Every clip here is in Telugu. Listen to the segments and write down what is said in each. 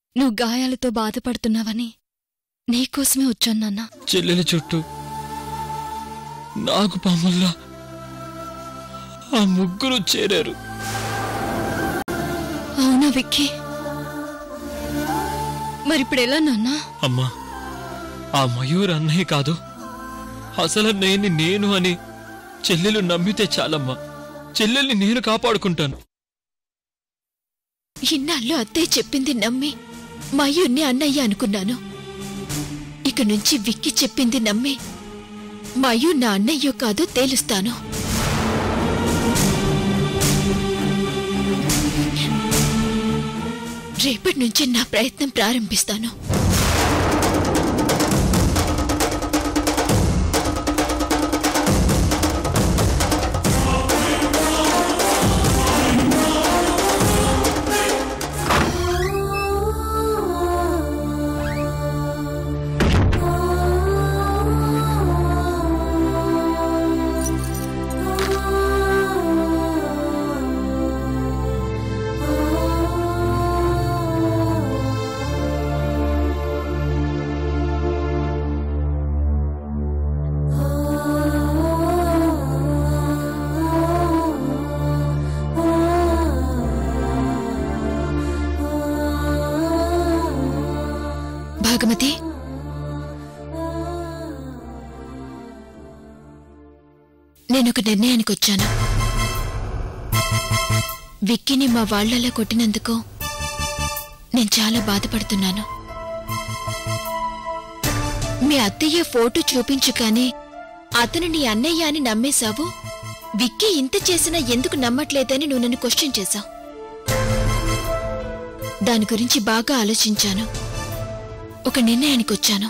నువ్వు గాయాలతో బాధపడుతున్నావని నీకోసమే వచ్చాను నాన్న చెల్లెలి చుట్టూ నాకు పాముల్లా ఆ ముగ్గురు చేరారు అవునా విక్కీ మరిప్పుడు ఎలా నాన్నా అమ్మా ఆ మయూర్ అన్నయ్య కాదు అసలు నేను నేను అని చెల్లెలు నమ్మితే చాలమ్మా చెల్లెల్ని నేను కాపాడుకుంటాను ఇన్నాళ్ళు అత్తయ్య చెప్పింది నమ్మి మయూర్ని అన్నయ్య అనుకున్నాను ఇక నుంచి విక్కి చెప్పింది నమ్మి మయూర్ నా అన్నయ్యో కాదో తేలుస్తాను రేపటి నుంచి నా ప్రయత్నం ప్రారంభిస్తాను భాగమతి నేను ఒక నిర్ణయానికి వచ్చాను విక్కీని మా వాళ్ళలా కొట్టినందుకు నేను చాలా బాధపడుతున్నాను మీ అత్తయ్య ఫోటో చూపించు కానీ అతను నీ అన్నయ్య అని నమ్మేశావు విక్కీ ఇంత చేసినా ఎందుకు నమ్మట్లేదని నువ్వు నన్ను క్వశ్చన్ చేశావు దాని గురించి బాగా ఆలోచించాను ఒక నిర్ణయానికి వచ్చాను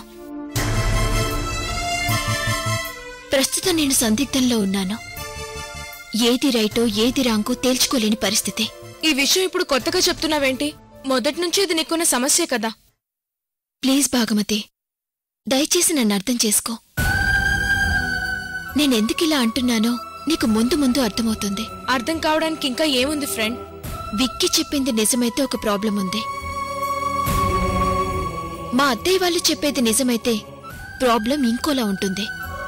ప్రస్తుతం నేను సందిగ్ధంలో ఉన్నాను ఏది రైటో ఏది రాంగో తేల్చుకోలేని పరిస్థితి ఈ విషయం ఇప్పుడు కొత్తగా చెప్తున్నావేంటి మొదటి నుంచి ఇది నీకున్న సమస్యే కదా ప్లీజ్ భాగమతి దయచేసి నన్ను అర్థం చేసుకో నేనెందుకిలా అంటున్నానో నీకు ముందు ముందు అర్థమవుతుంది అర్థం కావడానికి ఇంకా ఏముంది ఫ్రెండ్ విక్కి చెప్పింది నిజమైతే ఒక ప్రాబ్లం ఉంది మా అత్తయ్య వాళ్ళు చెప్పేది నిజమైతే ప్రాబ్లం ఇంకోలా ఉంటుంది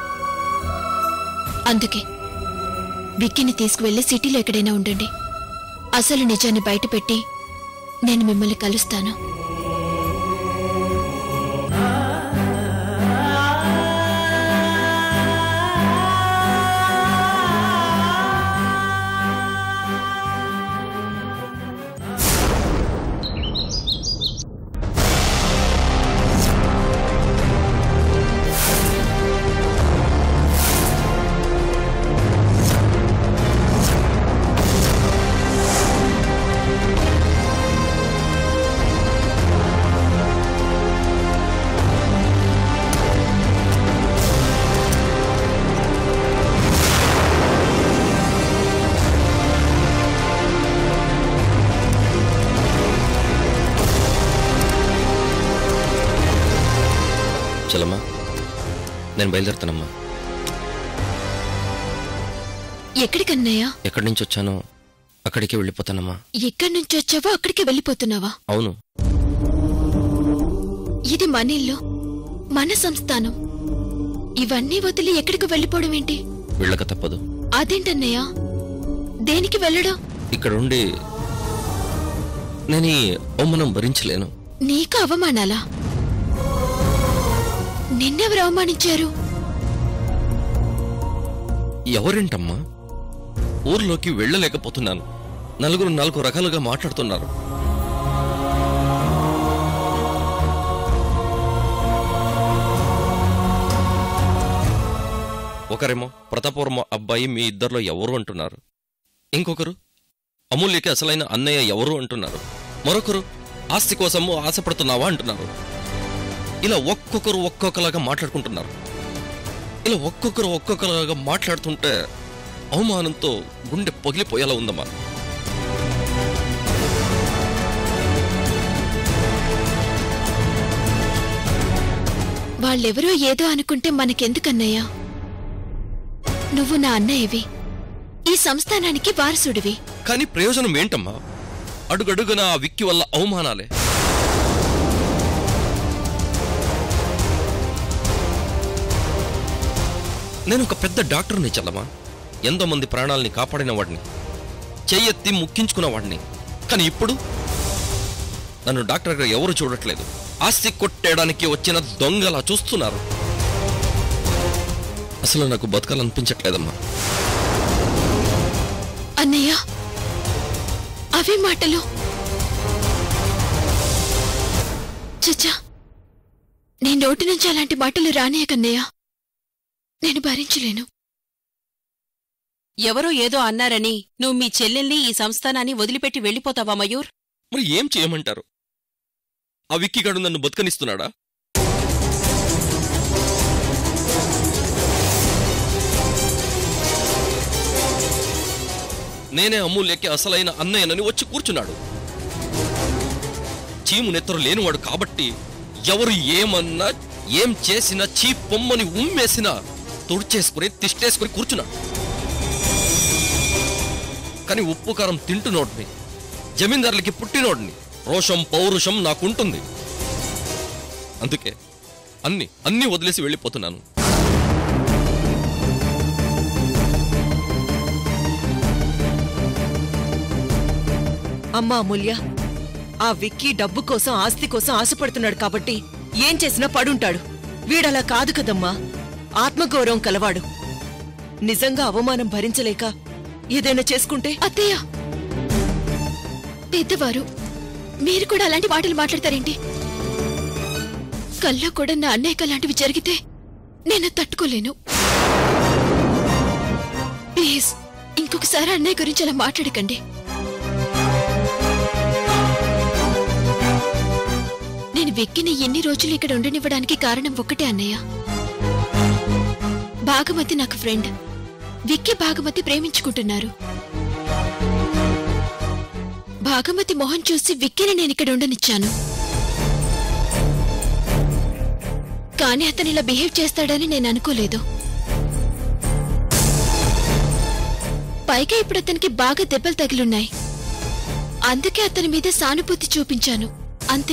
అందుకే విక్కిని తీసుకువెళ్లి సిటీలో ఎక్కడైనా ఉండండి అసలు నిజాన్ని బయటపెట్టి నేను మిమ్మల్ని కలుస్తాను చలమ్మా నేను బయలుదేరుతానమ్మా ఎక్కడికన్నయ్యా ఎక్కడి నుంచి వచ్చానో అక్కడికి వెళ్ళిపోతానమ్మా ఎక్కడి నుంచి వచ్చావో అక్కడికి వెళ్ళిపోతున్నావా అవును ఇది మన ఇల్లు మన సంస్థానం ఇవన్నీ వదిలి ఎక్కడికి వెళ్ళిపోవడం ఏంటి వెళ్ళక తప్పదు అదేంటన్నయ్యా దేనికి వెళ్ళడం ఇక్కడ ఉండి నేను ఈ అవమానం భరించలేను నీకు అవమానాలా నిన్నెవరు అవమానించారు ఎవరేంటమ్మా ఊర్లోకి వెళ్ళలేకపోతున్నాను నలుగురు నాలుగు రకాలుగా మాట్లాడుతున్నారు ఒకరేమో ప్రతాపవరం అబ్బాయి మీ ఇద్దరిలో ఎవరు అంటున్నారు ఇంకొకరు అమూల్యకి అసలైన అన్నయ్య ఎవరు అంటున్నారు మరొకరు ఆస్తి కోసము ఆశపడుతున్నావా అంటున్నారు ఇలా ఒక్కొక్కరు ఒక్కొక్కలాగా మాట్లాడుకుంటున్నారు ఇలా ఒక్కొక్కరు ఒక్కొక్కలాగా మాట్లాడుతుంటే అవమానంతో గుండె పగిలిపోయేలా ఉందమ్మా వాళ్ళెవరో ఏదో అనుకుంటే మనకెందుకన్నయ్యా నువ్వు నా అన్నయ్యవి ఈ సంస్థానానికి వారసుడివి కానీ ప్రయోజనం ఏంటమ్మా అడుగడుగున ఆ విక్కి వల్ల అవమానాలే నేను ఒక పెద్ద డాక్టర్ని చల్లమా ఎంతో మంది ప్రాణాలని కాపాడిన వాడిని చెయ్యెత్తి ముక్కించుకున్న వాడిని కానీ ఇప్పుడు నన్ను డాక్టర్గా ఎవరు చూడట్లేదు ఆస్తి కొట్టేయడానికి వచ్చిన దొంగలా చూస్తున్నారు అసలు నాకు బతకాలనిపించట్లేదమ్మా అన్నయ్య అవి మాటలు చచ్చా నీ నోటి నుంచి అలాంటి మాటలు రానియకన్నయ్య నేను భరించలేను ఎవరో ఏదో అన్నారని నువ్వు మీ చెల్లెల్ని ఈ సంస్థానాన్ని వదిలిపెట్టి వెళ్ళిపోతావా మయూర్ మరి ఏం చేయమంటారు ఆ విక్కిగాడు నన్ను బతకనిస్తున్నాడా నేనే అమూల్యకి అసలైన అన్నయ్యనని వచ్చి కూర్చున్నాడు చీము నెత్తరు లేనివాడు కాబట్టి ఎవరు ఏమన్నా ఏం చేసినా చీ పొమ్మని ఉమ్మేసినా తుడిచేసుకుని తిష్టేసుకుని కూర్చున్నాడు కానీ ఉప్పు కారం తింటున్నోడిని జమీందారులకి పుట్టినోడిని రోషం పౌరుషం నాకుంటుంది అందుకే అన్ని అన్ని వదిలేసి వెళ్ళిపోతున్నాను అమ్మా అమూల్య ఆ విక్కీ డబ్బు కోసం ఆస్తి కోసం ఆశపడుతున్నాడు కాబట్టి ఏం చేసినా పడుంటాడు వీడలా కాదు కదమ్మా ఆత్మగౌరవం కలవాడు నిజంగా అవమానం భరించలేక ఏదైనా చేసుకుంటే అత్తయ్య పెద్దవారు మీరు కూడా అలాంటి మాటలు మాట్లాడతారేంటి కల్లో కూడా నా అన్నయ్యకి అలాంటివి జరిగితే నేను తట్టుకోలేను ప్లీజ్ ఇంకొకసారి అన్నయ్య గురించి అలా మాట్లాడకండి నేను వెక్కిన ఎన్ని రోజులు ఇక్కడ ఉండనివ్వడానికి కారణం ఒక్కటే అన్నయ్య భాగమతి నాకు ఫ్రెండ్ విక్కీ భాగమతి ప్రేమించుకుంటున్నారు భాగమతి మొహం చూసి విక్కీని నేను ఇక్కడ ఉండనిచ్చాను కానీ అతను ఇలా బిహేవ్ చేస్తాడని నేను అనుకోలేదు పైగా ఇప్పుడు అతనికి బాగా దెబ్బలు తగిలున్నాయి అందుకే అతని మీద సానుభూతి చూపించాను అంతే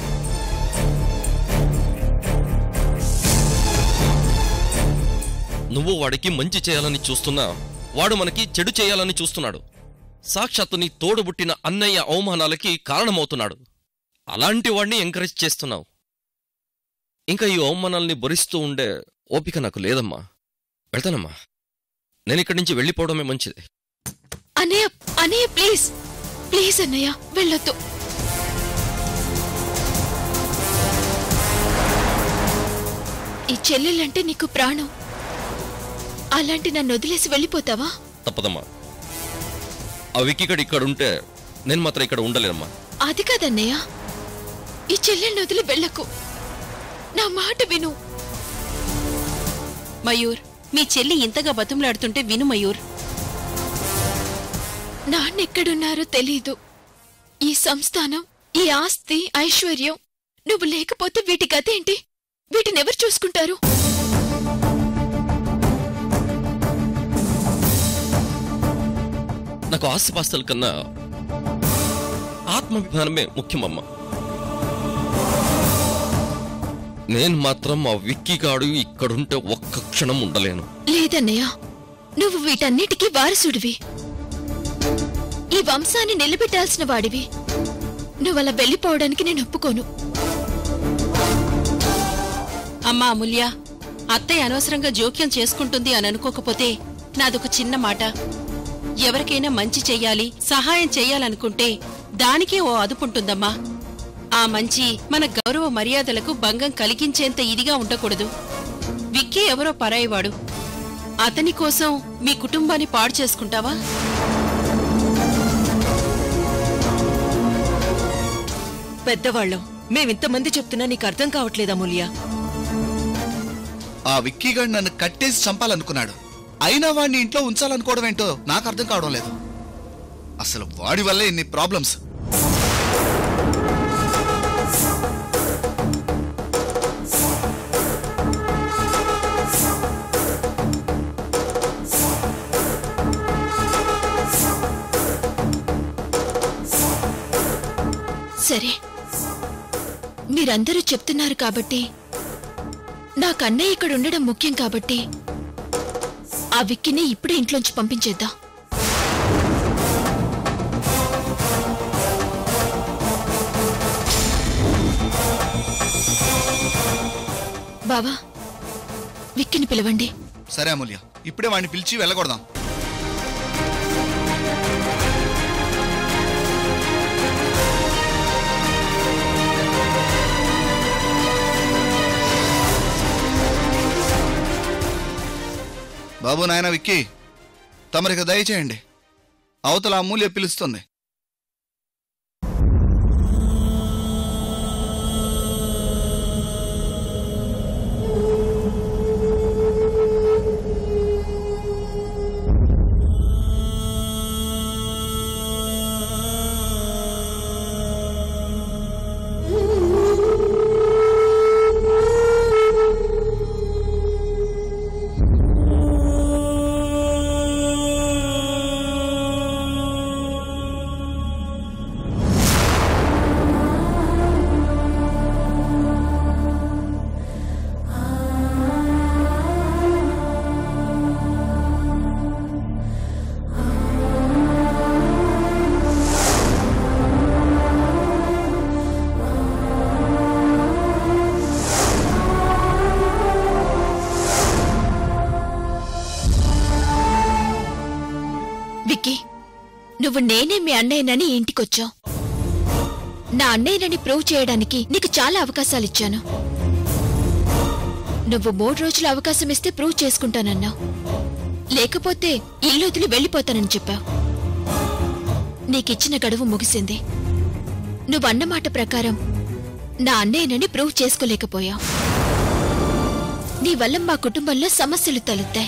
నువ్వు వాడికి మంచి చేయాలని చూస్తున్నా వాడు మనకి చెడు చేయాలని చూస్తున్నాడు సాక్షాత్తు నీ తోడుబుట్టిన అన్నయ్య అవమానాలకి కారణమవుతున్నాడు అలాంటి వాడిని ఎంకరేజ్ చేస్తున్నావు ఇంకా ఈ అవమానాల్ని భరిస్తూ ఉండే ఓపిక నాకు లేదమ్మా వెళ్తానమ్మా నేను ఇక్కడి నుంచి వెళ్ళిపోవడమే మంచిది అన్నయ్య అన్నయ్య ప్లీజ్ ప్లీజ్ అన్నయ్య వెళ్ళొద్దు ఈ చెల్లెలంటే నీకు ప్రాణం అలాంటి నన్ను వదిలేసి వెళ్ళిపోతావా తప్పదమ్మా ఆ విక్కిగడు ఇక్కడ ఉంటే నేను మాత్రం ఇక్కడ ఉండలేనమ్మా అది కాదన్నయ్య ఈ చెల్లెల్ని వదిలి వెళ్ళకు నా మాట విను మయూర్ మీ చెల్లి ఇంతగా బతుములాడుతుంటే విను మయూర్ నాన్న ఎక్కడున్నారో తెలీదు ఈ సంస్థానం ఈ ఆస్తి ఐశ్వర్యం నువ్వు లేకపోతే వీటి గతేంటి వీటిని ఎవరు చూసుకుంటారు నాకు ఆస్తిపాస్తుల కన్నా ఆత్మాభిమానమే ముఖ్యమమ్మా నేను మాత్రం ఆ విక్కిగాడు ఇక్కడుంటే ఒక్క క్షణం ఉండలేను లేదన్నయ్య నువ్వు వీటన్నిటికీ వారసుడివి ఈ వంశాన్ని నిలబెట్టాల్సిన వాడివి నువ్వలా వెళ్ళిపోవడానికి నేను ఒప్పుకోను అమ్మా అమూల్య అత్తయ్య అనవసరంగా జోక్యం చేసుకుంటుంది అని అనుకోకపోతే నాదొక చిన్న మాట ఎవరికైనా మంచి చెయ్యాలి సహాయం చెయ్యాలనుకుంటే దానికే ఓ అదుపుంటుందమ్మా ఆ మంచి మన గౌరవ మర్యాదలకు భంగం కలిగించేంత ఇదిగా ఉండకూడదు విక్కీ ఎవరో పరాయివాడు అతని కోసం మీ కుటుంబాన్ని పాడు చేసుకుంటావా పెద్దవాళ్ళం మేమింతమంది చెప్తున్నా నీకు అర్థం కావట్లేదు అమూల్య ఆ విక్కీగాడు నన్ను కట్టేసి చంపాలనుకున్నాడు అయినా వాడిని ఇంట్లో ఉంచాలనుకోవడం ఏంటో నాకు అర్థం కావడం లేదు అసలు వాడి వల్లే ఇన్ని ప్రాబ్లమ్స్ సరే మీరందరూ చెప్తున్నారు కాబట్టి నాకు అన్నయ్య ఇక్కడ ఉండడం ముఖ్యం కాబట్టి ఆ విక్కిని ఇప్పుడే ఇంట్లోంచి పంపించేద్దాం బావా విక్కిని పిలవండి సరే అమూల్య ఇప్పుడే వాడిని పిలిచి వెళ్ళకూడదాం బాబు నాయన విక్కీ తమరికి దయచేయండి అవతల అమూల్య పిలుస్తుంది విక్కీ నువ్వు నేనే మీ అన్నయ్యనని ఇంటికొచ్చావు నా అన్నయ్యనని ప్రూవ్ చేయడానికి నీకు చాలా అవకాశాలు ఇచ్చాను నువ్వు మూడు రోజులు అవకాశం ఇస్తే ప్రూవ్ చేసుకుంటానన్నావు లేకపోతే ఇల్లు వదిలి వెళ్ళిపోతానని చెప్పావు నీకిచ్చిన గడువు ముగిసింది నువ్వు అన్నమాట ప్రకారం నా అన్నయ్యనని ప్రూవ్ చేసుకోలేకపోయావు నీ వల్ల మా కుటుంబంలో సమస్యలు తలెత్తాయి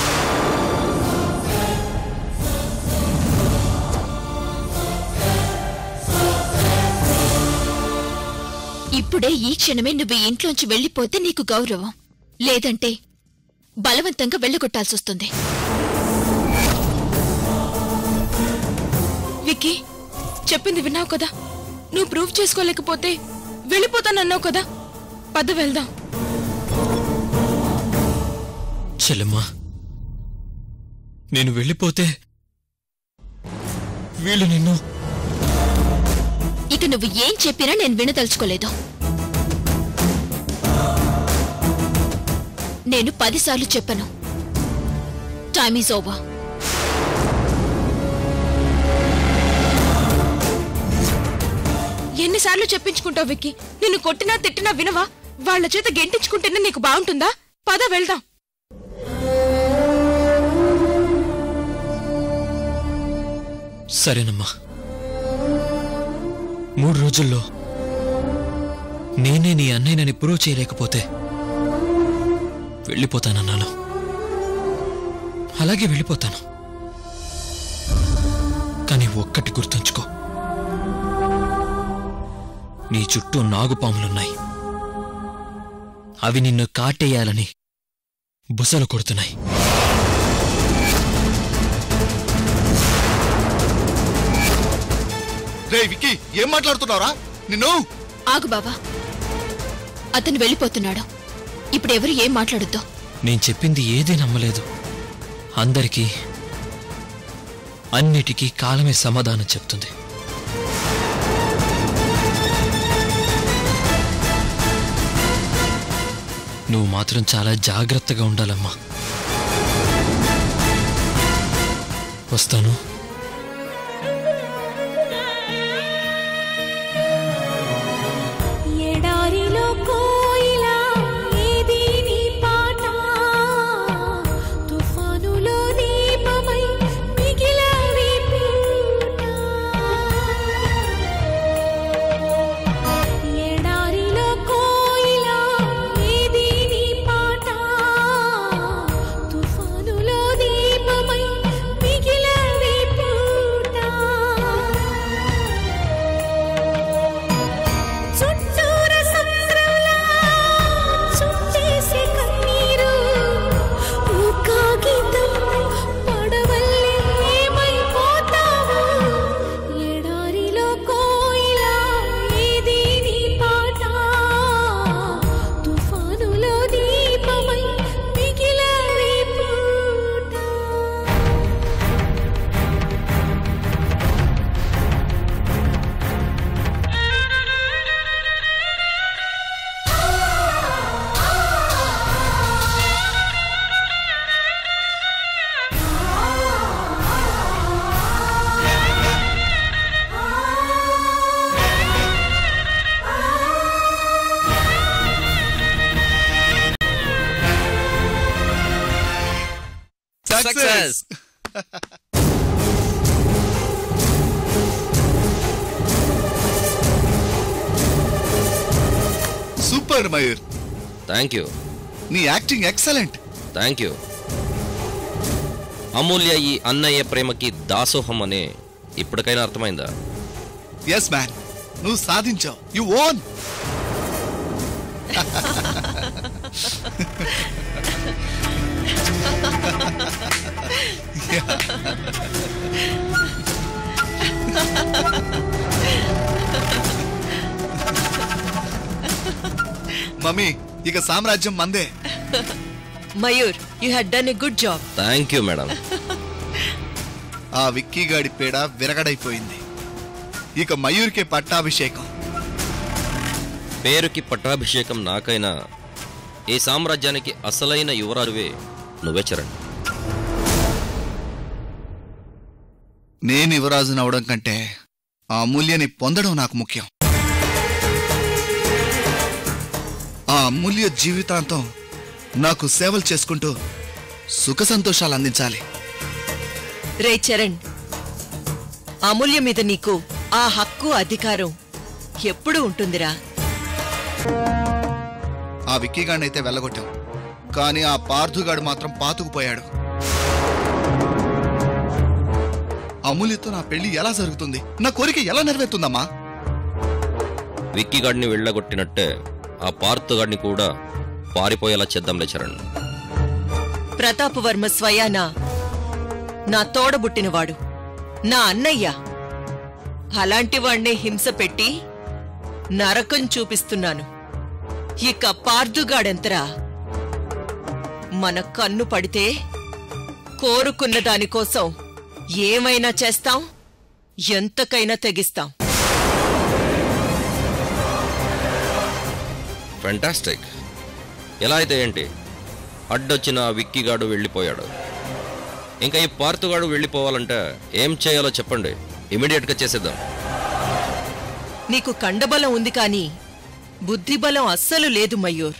ఇప్పుడే ఈ క్షణమే నువ్వు ఈ ఇంట్లోంచి వెళ్ళిపోతే నీకు గౌరవం లేదంటే బలవంతంగా వెళ్ళగొట్టాల్సొస్తుంది విక్కీ చెప్పింది విన్నావు కదా నువ్వు ప్రూవ్ చేసుకోలేకపోతే వెళ్ళిపోతానన్నావు కదా పద వెళ్దాం చెల్లెమ్మా నేను వెళ్ళిపోతే వీళ్ళు నిన్ను ఇక నువ్వు ఏం చెప్పినా నేను వినదలుచుకోలేదు నేను పదిసార్లు చెప్పను టైమ్ ఈజ్ ఓవర్ ఎన్నిసార్లు చెప్పించుకుంటావు విక్కీ నిన్ను కొట్టినా తిట్టినా వినవా వాళ్ళ చేత గెంటించుకుంటేనే నీకు బాగుంటుందా పద వెళ్దాం సరేనమ్మా మూడు రోజుల్లో నేనే నీ అన్నయ్యనని ప్రూవ్ చేయలేకపోతే వెళ్ళిపోతానన్నాను అలాగే వెళ్ళిపోతాను కానీ ఒక్కటి గుర్తుంచుకో నీ చుట్టూ నాగుపాములున్నాయి అవి నిన్ను కాటేయాలని బుసలు కొడుతున్నాయి రే విక్కీ ఏం మాట్లాడుతున్నావురా నిన్ను ఆగు బావా అతను వెళ్ళిపోతున్నాడు ఇప్పుడు ఎవరు ఏం మాట్లాడుద్దో నేను చెప్పింది ఏదీ నమ్మలేదు అందరికీ అన్నిటికీ కాలమే సమాధానం చెప్తుంది నువ్వు మాత్రం చాలా జాగ్రత్తగా ఉండాలమ్మా వస్తాను ఎడారిలో కోయిలా ఏది నీ పాట తుఫానులో దీపమై మిగిలావి పూట ఎడారిలో కోయిలా ఏది నీ పాట తుఫానులో దీపమై మిగిలావి Yes. Super Mayur thank you నీ acting excellent thank you Amulya ఈ అన్నయ్య ప్రేమకి దాసోహం అనే ఇప్పటికైనా అర్థమైందా ఎస్ మ్యాన్ నువ్వు సాధించావు యు ఓన్ మమ్మీ ఇక సామ్రాజ్యం మందే Mayur you had done a good job thank you madam ఆ విక్కీ గాడి పేడ విరగడైపోయింది ఇక మయూర్కే పట్టాభిషేకం పేరుకి పట్టాభిషేకం నాకైనా ఈ సామ్రాజ్యానికి అసలైన యువరాజువే నువ్వే చరణ్ నేను యువరాజుని అవడం కంటే ఆ అమూల్యని పొందడం నాకు ముఖ్యం ఆ అమూల్య జీవితాంతం నాకు సేవలు చేసుకుంటూ సుఖ సంతోషాలు అందించాలి రే చరణ్ అమూల్య మీద నీకు ఆ హక్కు అధికారం ఎప్పుడు ఉంటుందిరా ఆ విక్కీగాడినైతే వెళ్ళగొట్టాం కానీ ఆ పార్థుగాడు మాత్రం పాతుకుపోయాడు అమూల్యతో నా పెళ్లి ఎలా జరుగుతుంది నా కోరిక ఎలా నెరవేరుతుందమ్మా విక్కీగాడిని వెళ్ళగొట్టినట్టే ఆ పార్తుగాడిని కూడా పారిపోయేలా చేద్దాంలే చరణ్ ప్రతాపవర్మ స్వయాన నా తోడబుట్టినవాడు నా అన్నయ్య అలాంటి వాణ్ణే హింస పెట్టి నరకం చూపిస్తున్నాను ఇక పార్దుగాడెంతరా మన కన్ను పడితే కోరుకున్న దానికోసం ఏమైనా చేస్తాం ఎంతకైనా తెగిస్తాం ఫెంటాస్టిక్ ఎలా అయితే ఏంటి అడ్డొచ్చిన ఆ విక్కీగాడు వెళ్ళిపోయాడు ఇంకా ఈ పార్తుగాడు వెళ్ళిపోవాలంటే ఏం చేయాలో చెప్పండి ఇమీడియట్గా చేసేద్దాం నీకు కండబలం ఉంది కాని బుద్ధిబలం అస్సలు లేదు మయూర్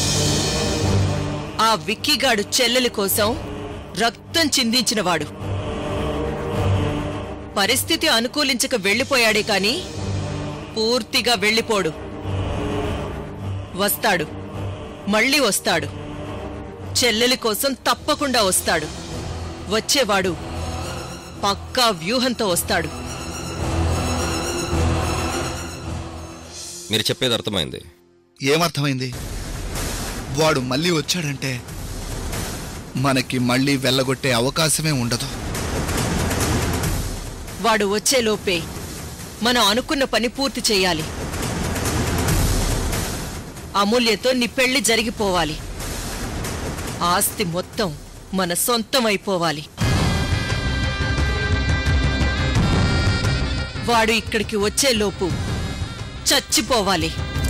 ఆ విక్కీగాడు చెల్లెలి కోసం రక్తం చిందించినవాడు పరిస్థితి అనుకూలించక వెళ్ళిపోయాడే కాని పూర్తిగా వెళ్ళిపోడు వస్తాడు మళ్ళీ వస్తాడు చెల్లెలి కోసం తప్పకుండా వస్తాడు వచ్చేవాడు పక్కా వ్యూహంతో వస్తాడు మీరు చెప్పేది అర్థమైంది ఏమర్థమైంది వాడు మళ్ళీ వచ్చాడంటే మనకి మళ్ళీ వెళ్ళగొట్టే అవకాశమే ఉండదు వాడు వచ్చేలోపే మనం అనుకున్న పని పూర్తి చేయాలి అమూల్యతో నీ పెళ్లి జరిగిపోవాలి ఆస్తి మొత్తం మన సొంతం అయిపోవాలి వాడు ఇక్కడికి వచ్చేలోపు చచ్చిపోవాలి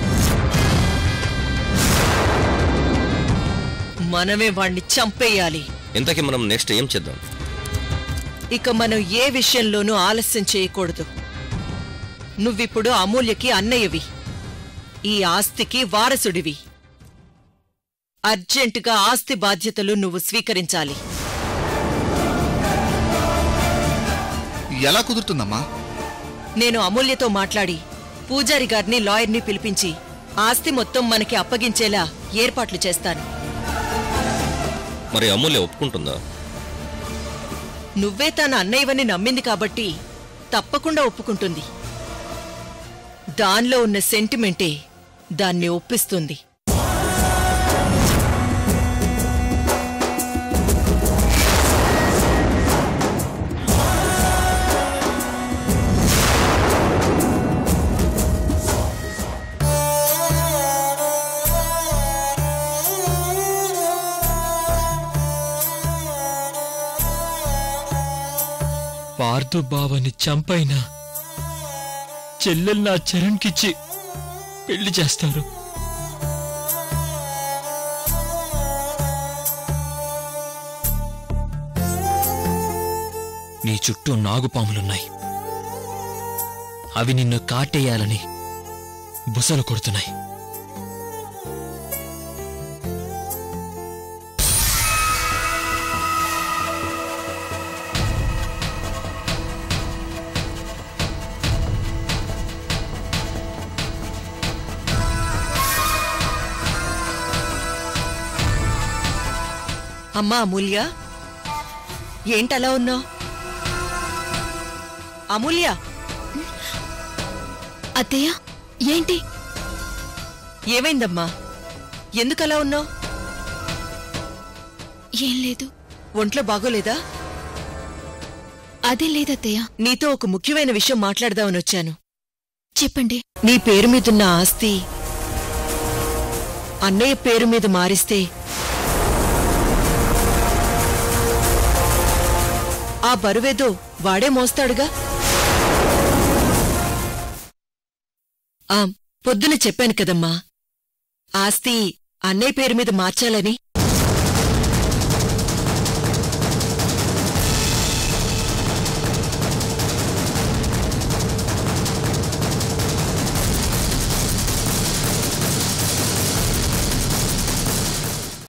మనమే వాణ్ణి చంపేయాలి ఇంతకీ మనం నెక్స్ట్ ఏం చేద్దాం ఇక మనం ఏ విషయంలోనూ ఆలస్యం చేయకూడదు నువ్విప్పుడు అమూల్యకి అన్నయ్యవి ఈ ఆస్తికి వారసుడివి అర్జెంటుగా ఆస్తి బాధ్యతలు నువ్వు స్వీకరించాలి ఎలా కుదురుతుందమ్మా నేను అమూల్యతో మాట్లాడి పూజారి గారిని లాయర్ని పిలిపించి ఆస్తి మొత్తం మనకి అప్పగించేలా ఏర్పాట్లు చేస్తాను మరి అమూల్య ఒప్పుకుంటుందా నువ్వే తన అన్నయ్యవని నమ్మింది కాబట్టి తప్పకుండా ఒప్పుకుంటుంది దానిలో ఉన్న సెంటిమెంటే దాన్ని ఒప్పిస్తుంది పార్థు బావని చంపైనా చెల్లెలు నా చరణ్కిచ్చి పెళ్లి చేస్తారు నీ చుట్టూ నాగుపాములున్నాయి అవి నిన్ను కాటేయాలని బుసలు కొడుతున్నాయి అమ్మా అమూల్య ఏంటలా ఉన్నావు అమూల్య అత్తయ్య ఏంటి ఏమైందమ్మా ఎందుకలా ఉన్నావు ఏం లేదు ఒంట్లో బాగోలేదా అదే లేదత్తయ్య నీతో ఒక ముఖ్యమైన విషయం మాట్లాడదామని వచ్చాను చెప్పండి నీ పేరు మీదున్న ఆస్తి అన్నయ్య పేరు మీద మారిస్తే ఆ బరువేదో వాడే మోస్తాడుగా ఆ పొద్దున చెప్పాను కదమ్మా ఆస్తి అన్నయ్య పేరు మీద మార్చాలని